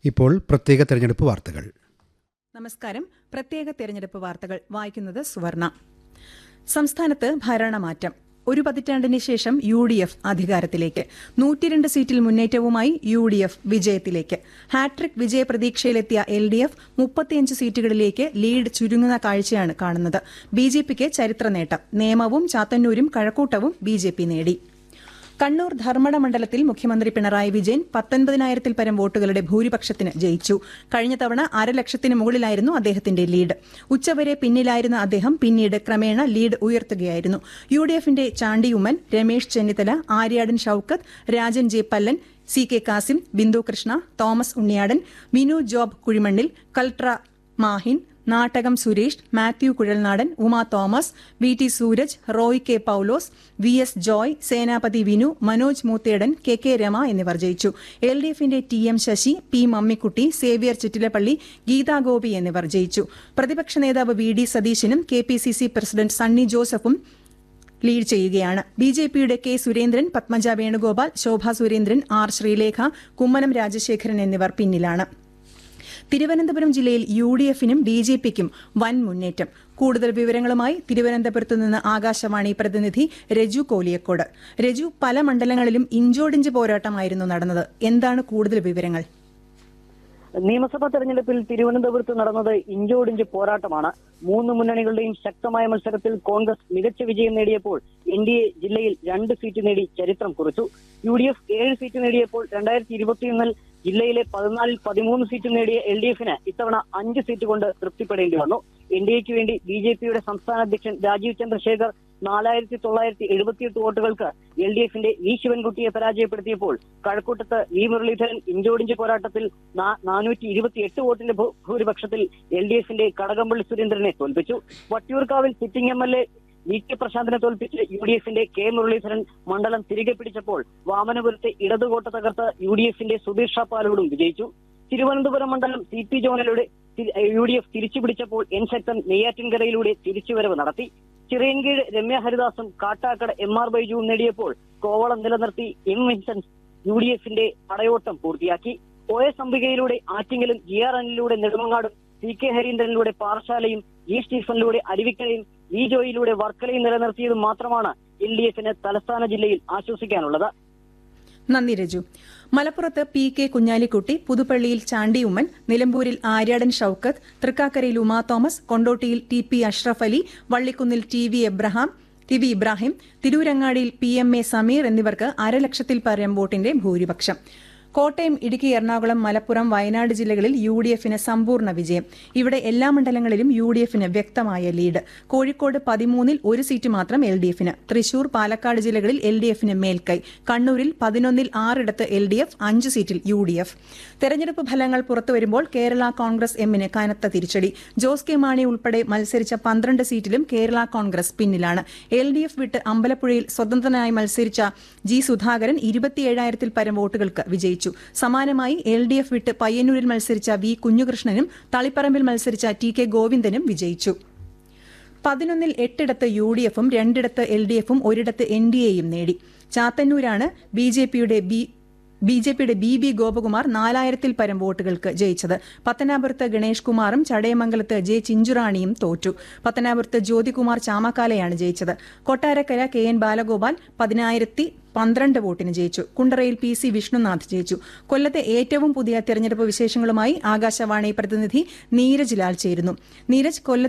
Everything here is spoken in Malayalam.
ഇപ്പോൾ പ്രത്യേക തെരഞ്ഞെടുപ്പ് വാർത്തകൾ നമസ്കാരം പ്രത്യേക തെരഞ്ഞെടുപ്പ് വാർത്തകൾ വായിക്കുന്നത് സുവർണ സംസ്ഥാനത്ത് ഭരണമാറ്റം ഒരു പതിറ്റാണ്ടിന് ശേഷം യു ഡി എഫ് അധികാരത്തിലേക്ക് നൂറ്റിരണ്ട് സീറ്റിൽ മുന്നേറ്റവുമായി യു ഡി എഫ് വിജയത്തിലേക്ക് ഹാട്രിക് വിജയപ്രതീക്ഷയിലെത്തിയ എൽ ഡി എഫ് മുപ്പത്തിയഞ്ച് സീറ്റുകളിലേക്ക് ലീഡ് ചുരുങ്ങുന്ന കാഴ്ചയാണ് കാണുന്നത് ബി ജെ പിക്ക് ചരിത്ര നേട്ടം നേമവും ചാത്തന്നൂരും കഴക്കൂട്ടവും ബി ജെ പി നേടി കണ്ണൂർ ധർമ്മട മണ്ഡലത്തിൽ മുഖ്യമന്ത്രി പിണറായി വിജയൻ പത്തൊൻപതിനായിരത്തിൽ പരം വോട്ടുകളുടെ ഭൂരിപക്ഷത്തിന് ജയിച്ചു കഴിഞ്ഞ തവണ അരലക്ഷത്തിന് മുകളിലായിരുന്നു അദ്ദേഹത്തിന്റെ ലീഡ് ഉച്ചവരെ പിന്നിലായിരുന്ന അദ്ദേഹം പിന്നീട് ക്രമേണ ലീഡ് ഉയർത്തുകയായിരുന്നു യു ഡി എഫിന്റെ Chandy Oommen Ramesh Chennithala Aryadan Shoukath Rajan J Pallan C K Kasim Bindu Krishna Thomas Unniyadan Vinu Job കുഴിമണ്ണിൽ കൽട്ര Mahin Nattakam Suresh Mathew Kuzhalnadan Uma Thomas V T Sooraj Roy K Paulose V S Joy Senapathi Vinu Manoj Moothedan K K Rama എന്നിവർ ജയിച്ചു എൽ ഡി എഫിന്റെ T M Sasi P Mammikutty Xavier Chittilappally Geetha Gopi എന്നിവർ ജയിച്ചു പ്രതിപക്ഷ നേതാവ് വി ഡി സതീശനും K P C C president Sunny ജോസഫും ലീഡ് ചെയ്യുകയാണ് ബി ജെ പിയുടെ കെ സുരേന്ദ്രൻ പത്മജ വേണുഗോപാൽ ശോഭ സുരേന്ദ്രൻ ആർ ശ്രീലേഖ കുമ്മനം രാജശേഖരൻ എന്നിവർ പിന്നിലാണ് തിരുവനന്തപുരം ജില്ലയിൽ യു ഡി എഫിനും ബി ജെ പിക്കും വൻ മുന്നേറ്റം കൂടുതൽ വിവരങ്ങളുമായി തിരുവനന്തപുരത്ത് നിന്ന് ആകാശവാണി പ്രതിനിധി രജു കോലിയക്കോട് രജു പല മണ്ഡലങ്ങളിലും ഇഞ്ചോടിഞ്ച് പോരാട്ടമായിരുന്നു നടന്നത് എന്താണ് കൂടുതൽ വിവരങ്ങൾ നിയമസഭാ തെരഞ്ഞെടുപ്പിൽ തിരുവനന്തപുരത്ത് നടന്നത് ഇഞ്ചോടിഞ്ച് പോരാട്ടമാണ് മൂന്ന് മുന്നണികളുടെയും ശക്തമായ മത്സരത്തിൽ കോൺഗ്രസ് മികച്ച വിജയം നേടിയപ്പോൾ എൻ ഡി എ ജില്ലയിൽ രണ്ട് സീറ്റ് നേടി ചരിത്രം കുറിച്ചു യു ഡി എഫ് ഏഴ് സീറ്റ് നേടിയപ്പോൾ രണ്ടായിരത്തി ഇരുപത്തിയൊന്നിൽ ജില്ലയിലെ പതിനാലിൽ പതിമൂന്ന് സീറ്റ് നേടിയ എൽ ഡി എഫിന് ഇത്തവണ അഞ്ച് സീറ്റ് കൊണ്ട് തൃപ്തിപ്പെടേണ്ടി വന്നു എൻ ഡി എക്ക് വേണ്ടി ബി ജെ പിയുടെ സംസ്ഥാന അധ്യക്ഷൻ രാജീവ് ചന്ദ്രശേഖർ നാലായിരത്തി തൊള്ളായിരത്തി എഴുപത്തിയെട്ട് വോട്ടുകൾക്ക് എൽ ഡി എഫിന്റെ വി ശിവൻകുട്ടിയെ പരാജയപ്പെടുത്തിയപ്പോൾ കഴക്കൂട്ടത്ത് വി മുരളീധരൻ ഇഞ്ചോടിഞ്ച് പോരാട്ടത്തിൽ നാനൂറ്റി ഇരുപത്തിയെട്ട് വോട്ടിന്റെ ഭൂ- ഭൂരിപക്ഷത്തിൽ എൽ ഡി എഫിന്റെ കടകംപള്ളി സുരേന്ദ്രനെ തോൽപ്പിച്ചു വട്ടിയൂർക്കാവിൽ sitting M L A V K പ്രശാന്തിനെ തോൽപ്പിച്ച് യു ഡി എഫിന്റെ കെ മുരളീധരൻ മണ്ഡലം തിരികെ പിടിച്ചപ്പോൾ വാമനപുരത്തെ ഇടതുകോട്ട തകർത്ത് യു ഡി എഫിന്റെ സുധീർ ഷാ പാലോടും വിജയിച്ചു തിരുവനന്തപുരം മണ്ഡലം സി പി ജോണിലൂടെ യു ഡി എഫ് തിരിച്ചു പിടിച്ചപ്പോൾ എൻ ശക്തൻ നെയ്യാറ്റിൻകരയിലൂടെ തിരിച്ചുവരവ് നടത്തി ചിറയൻകീഴ് രമ്യ ഹരിദാസും കാട്ടാക്കട എം ആർ ബൈജുവും നേടിയപ്പോൾ കോവളം നിലനിർത്തി എം വിൻസെന്റ് യു ഡി എഫിന്റെ പടയോട്ടം പൂർത്തിയാക്കി ഒ എസ് അംബികയിലൂടെ ആറ്റിങ്ങലും ജി ആർ അനിലൂടെ നെടുമങ്ങാടും സി കെ ഹരീന്ദ്രനിലൂടെ പാറശാലയും ജി സ്റ്റീഫനിലൂടെ അരുവിക്കരയും വി ജോയിലൂടെ വർക്കലയും നിലനിർത്തിയതും മാത്രമാണ് എൽ ഡി എഫിന് തലസ്ഥാന ജില്ലയിൽ ആശ്വസിക്കാനുള്ളത് നന്ദി രജു മലപ്പുറത്ത് പി കെ കുഞ്ഞാലിക്കുട്ടി പുതുപ്പള്ളിയിൽ ചാണ്ടി ഉമ്മൻ നിലമ്പൂരിൽ ആര്യാടൻ ഷൌക്കത്ത് തൃക്കാക്കരയിൽ ഉമാ തോമസ് കൊണ്ടോട്ടിയിൽ ടി പി അഷ്റഫ് അലി വള്ളിക്കുന്നിൽ T V Abraham T V Ibrahim തിരൂരങ്ങാടിയിൽ പി എം എ സമീർ എന്നിവർക്ക് അരലക്ഷത്തിൽ പരം വോട്ടിന്റെ ഭൂരിപക്ഷം കോട്ടയം ഇടുക്കി എറണാകുളം മലപ്പുറം വയനാട് ജില്ലകളിൽ യു ഡി എഫിന് സമ്പൂർണ്ണ വിജയം ഇവിടെ എല്ലാ മണ്ഡലങ്ങളിലും യു ഡി എഫിന് വ്യക്തമായ ലീഡ് കോഴിക്കോട് പതിമൂന്നിൽ ഒരു സീറ്റ് മാത്രം എൽ ഡി എഫിന് തൃശൂർ പാലക്കാട് ജില്ലകളിൽ എൽ ഡി എഫിന് മേൽക്കൈ കണ്ണൂരിൽ പതിനൊന്നിൽ ആറിടത്ത് എൽ ഡി എഫ് അഞ്ച് സീറ്റിൽ യു ഡി എഫ് തെരഞ്ഞെടുപ്പ് ഫലങ്ങൾ പുറത്തുവരുമ്പോൾ കേരള കോൺഗ്രസ് എമ്മിന് കനത്ത തിരിച്ചടി ജോസ് കെ മാണി ഉൾപ്പെടെ മത്സരിച്ച പന്ത്രണ്ട് സീറ്റിലും കേരള കോൺഗ്രസ് പിന്നിലാണ് എൽ ഡി എഫ് വിട്ട് അമ്പലപ്പുഴയിൽ സ്വതന്ത്രനായി മത്സരിച്ച ജി സുധാകരൻ ഇരുപത്തിയേഴായിരത്തിൽ പരം വോട്ടുകൾക്ക് വിജയിച്ചു സമാനമായി എൽ ഡി എഫ് വിട്ട് പയ്യന്നൂരിൽ മത്സരിച്ച വി കുഞ്ഞുകൃഷ്ണനും തളിപ്പറമ്പിൽ മത്സരിച്ച ടി കെ ഗോവിന്ദനും വിജയിച്ചു പതിനൊന്നിൽ എട്ടിടത്ത് യു ഡി എഫും രണ്ടിടത്ത് എൽ ഡി എഫും ഒരിടത്ത് എൻ ഡി എയും നേടി ചാത്തന്നൂരാണ് ബി ജെ പിയുടെ ബി ബി ജെ പിയുടെ ബി ബി ഗോപകുമാർ നാലായിരത്തിൽ പരം വോട്ടുകൾക്ക് ജയിച്ചത് പത്തനാപുരത്ത് ഗണേഷ് കുമാറും ചടയമംഗലത്ത് ജെ ചിഞ്ചുറാണിയും തോറ്റു പത്തനാപുരത്ത് ജ്യോതികുമാർ ചാമക്കാലയാണ് ജയിച്ചത് കൊട്ടാരക്കര കെ എൻ ബാലഗോപാൽ പതിനായിരത്തി പന്ത്രണ്ട് വോട്ടിന് ജയിച്ചു കുണ്ടറയിൽ പി സി വിഷ്ണുനാഥ് ജയിച്ചു കൊല്ലത്തെ ഏറ്റവും പുതിയ തെരഞ്ഞെടുപ്പ് വിശേഷങ്ങളുമായി ആകാശവാണി പ്രതിനിധി നീരജ് ലാൽ ചേരുന്നു നീരജ് കൊല്ലത്ത്